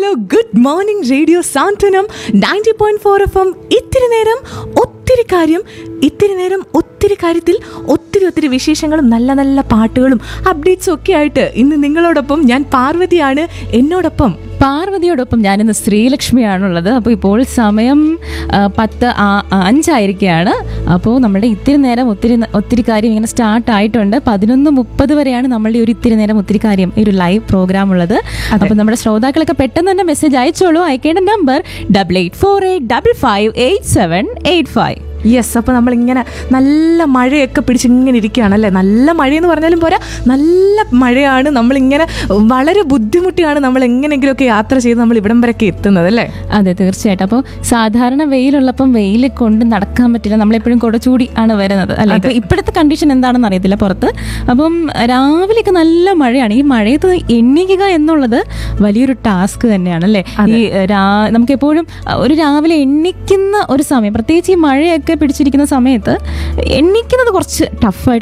hello good morning radio Santhwanam ninety point four F M ഇത്തിരി നേരം ഒത്തിരി കാര്യം ഇത്തിരി നേരം ഒത്തിരി കാര്യത്തിൽ ഒത്തിരി ഒത്തിരി വിശേഷങ്ങളും നല്ല നല്ല പാട്ടുകളും അപ്ഡേറ്റ്സും ഒക്കെ ആയിട്ട് ഇന്ന് നിങ്ങളോടൊപ്പം ഞാൻ പാർവതിയാണ് എന്നോടൊപ്പം പാർവതിയോടൊപ്പം ഞാനിന്ന് ശ്രീലക്ഷ്മിയാണുള്ളത് അപ്പോൾ ഇപ്പോൾ സമയം ആ, പത്ത് ആ- അഞ്ചായിരിക്കുകയാണ് അപ്പോൾ നമ്മുടെ ഇത്തിരി നേരം ഒത്തിരി ന- ഒത്തിരി കാര്യം ഇങ്ങനെ സ്റ്റാർട്ട് ആയിട്ടുണ്ട് പതിനൊന്ന് മുപ്പത് വരെയാണ് നമ്മളുടെ ഈ ഒരു ഇത്തിരി നേരം ഒത്തിരി കാര്യം ഈ ഒരു ലൈവ് പ്രോഗ്രാം ഉള്ളത് അപ്പോൾ നമ്മുടെ ശ്രോതാക്കളൊക്കെ പെട്ടെന്ന് തന്നെ മെസ്സേജ് അയച്ചോളൂ അയക്കേണ്ട number double eight four eight double five eight seven eight five yes അപ്പോൾ നമ്മളിങ്ങനെ നല്ല മഴയൊക്കെ പിടിച്ച് ഇങ്ങനെ ഇരിക്കുകയാണ് അല്ലേ നല്ല മഴയെന്ന് പറഞ്ഞാലും പോരാ നല്ല മഴയാണ് നമ്മളിങ്ങനെ വളരെ ബുദ്ധിമുട്ടിയാണ് നമ്മൾ എങ്ങനെയെങ്കിലുമൊക്കെ യാത്ര ചെയ്ത് നമ്മൾ ഇവിടം വരെയൊക്കെ എത്തുന്നത് അല്ലേ അതെ തീർച്ചയായിട്ടും അപ്പോൾ സാധാരണ വെയിലുള്ളപ്പം വെയിൽ കൊണ്ട് നടക്കാൻ പറ്റില്ല നമ്മളെപ്പോഴും കുടച്ചൂടി ആണ് വരുന്നത് അല്ലെ ഇപ്പൊ ഇപ്പോഴത്തെ കണ്ടീഷൻ എന്താണെന്ന് അറിയത്തില്ല പുറത്ത് അപ്പം രാവിലെയൊക്കെ നല്ല മഴയാണ് ഈ മഴയത്ത് എണ്ണിക്കുക എന്നുള്ളത് വലിയൊരു ടാസ്ക് തന്നെയാണ് അല്ലേ ഈ രാ- നമുക്ക് എപ്പോഴും ഒരു രാവിലെ എണ്ണിക്കുന്ന ഒരു സമയം പ്രത്യേകിച്ച് ഈ മഴയൊക്കെ പിടിച്ചിരിക്കുന്ന സമയത്ത് എണ്ണിക്കുന്നത് കുറച്ച് ടഫായിട്ടുള്ള